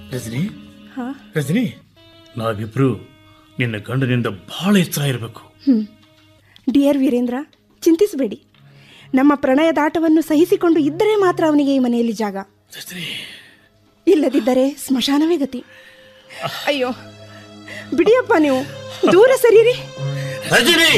ರಜನಿ ಹಾ ರಜನಿ ನಾವಿಬ್ರು ನಿನ್ನ ಗಂಡನಿಂದ ಬಹಳ ಎಚ್ಚರ ಇರಬೇಕು ಹ್ಮ್ ಡಿಯರ್ ವೀರೇಂದ್ರ ಚಿಂತಿಸಬೇಡಿ ನಮ್ಮ ಪ್ರಣಯದಾಟವನ್ನು ಸಹಿಸಿಕೊಂಡು ಇದ್ದರೆ ಮಾತ್ರ ಅವನಿಗೆ ಈ ಮನೆಯಲ್ಲಿ ಜಾಗ ರಜನಿ ಇಲ್ಲದಿದ್ದರೆ ಸ್ಮಶಾನವೇ ಗತಿ ಅಯ್ಯೋ ಬಿಡಿಯಪ್ಪ ನೀವು ದೂರ ಸರೀರಿ ರಜನಿ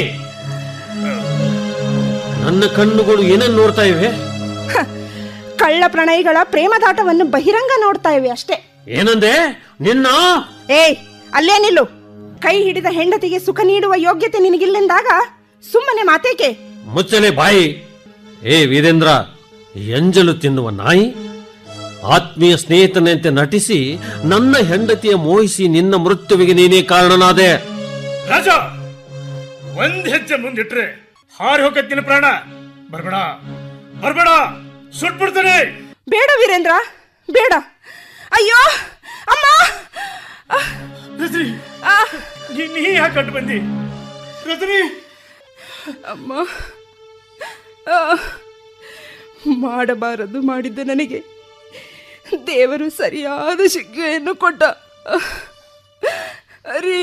ನನ್ನ ಕಣ್ಣುಗಳು ಏನನ್ನು ನೋಡ್ತಾ ಇವೆ ಹ, ಕಳ್ಳ ಪ್ರಣಯಿಗಳ ಪ್ರೇಮದಾಟವನ್ನು ಬಹಿರಂಗ ನೋಡ್ತಾ ಇವೆ ಅಷ್ಟೇ ಏನಂದೆ ನಿನ್ನ ಏಯ್ ಅಲ್ಲೇ ನಿಲ್ಲು ಕೈ ಹಿಡಿದ ಹೆಂಡತಿಗೆ ಸುಖ ನೀಡುವ ಯೋಗ್ಯತೆ ನಿನಗಿಲ್ಲೆಂದಾಗ ಸುಮ್ಮನೆ ಮಾತೇಕೆ ಮುಚ್ಚಲೆ ಬಾಯಿ ಏ ವೀರೇಂದ್ರ ಎಂಜಲು ತಿನ್ನುವ ನಾಯಿ ಆತ್ಮೀಯ ಸ್ನೇಹಿತನಂತೆ ನಟಿಸಿ ನನ್ನ ಹೆಂಡತಿಯ ಮೋಹಿಸಿ ನಿನ್ನ ಮೃತ್ಯುವಿಗೆ ನೀನೇ ಕಾರಣನಾದೆ ರಾಜ ಒಂದ್ ಹೆಜ್ಜೆ ಮುಂದಿಟ್ರೆ ಹಾರಿ ಹೋಗತ್ತಿನ ಪ್ರಾಣ ಬರ್ಬೇಡ ಬರ್ಬೇಡ ಸುಟ್ಬಿಡ್ತಾನೆ ಬೇಡ ವೀರೇಂದ್ರ ಬೇಡ ಅಯ್ಯೋ ಅಮ್ಮ ರಜನಿ ಆ, ನೀ ನೀ ಯಾಕೆ ಕಟ್ಟು ಬಂದಿ ರಜನಿ ಅಮ್ಮ ಆ, ಮಾಡಬಾರದು ಮಾಡಿದ್ದ ನನಗೆ ದೇವರು ಸರಿಯಾದ ಶಿಕ್ಷೆಯನ್ನು ಕೊಟ್ಟ ಅರಿ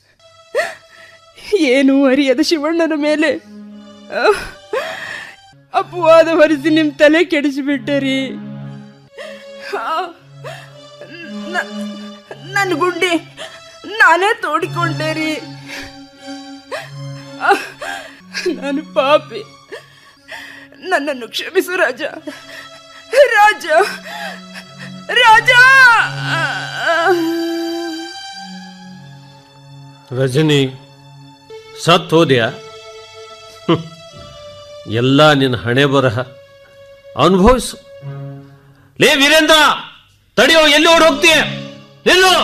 ಏನೂ ಅರಿಯದ ಶಿವಣ್ಣನ ಮೇಲೆ ಆ, ಅಪವಾದ ಹೊರಿಸಿ ನಿಮ್ಮ ತಲೆ ಕೆಡಿಸಿಬಿಟ್ಟರಿ ನ- ನನ್ನ ಗುಂಡಿ ನಾನೇ ತೋಡಿಕೊಂಡೆ ರೀ ನಾನು ಪಾಪಿ ನನ್ನನ್ನು ಕ್ಷಮಿಸು ರಾಜ ರಾಜ ರಾಜ ರಜನಿ ಸತ್ ಹೋದ್ಯಾ ಹ್ಮ್. ಎಲ್ಲ ನಿನ್ನ ಹಣೆ ಬರಹ ಅನುಭವಿಸು ಲೇ ವೀರೇಂದ್ರ ತಡಿಯೋ ಎಲ್ಲಿ ಓಡ್ ಹೋಗ್ತೀಯ ನಿಲ್ಲು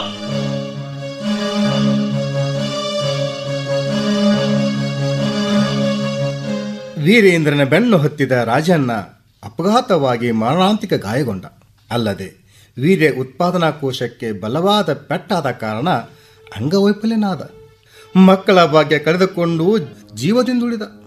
ವೀರೇಂದ್ರನ ಬೆನ್ನು ಹತ್ತಿದ ರಾಜಣ್ಣ ಅಪಘಾತವಾಗಿ ಮರಣಾಂತಿಕ ಗಾಯಗೊಂಡ ಅಲ್ಲದೆ ವೀರ್ಯ ಉತ್ಪಾದನಾ ಕೋಶಕ್ಕೆ ಬಲವಾದ ಪೆಟ್ಟಾದ ಕಾರಣ ಅಂಗವೈಫಲ್ಯನಾದ ಮಕ್ಕಳ ಭಾಗ್ಯ ಕಳೆದುಕೊಂಡು ಜೀವದಿಂದುಳಿದ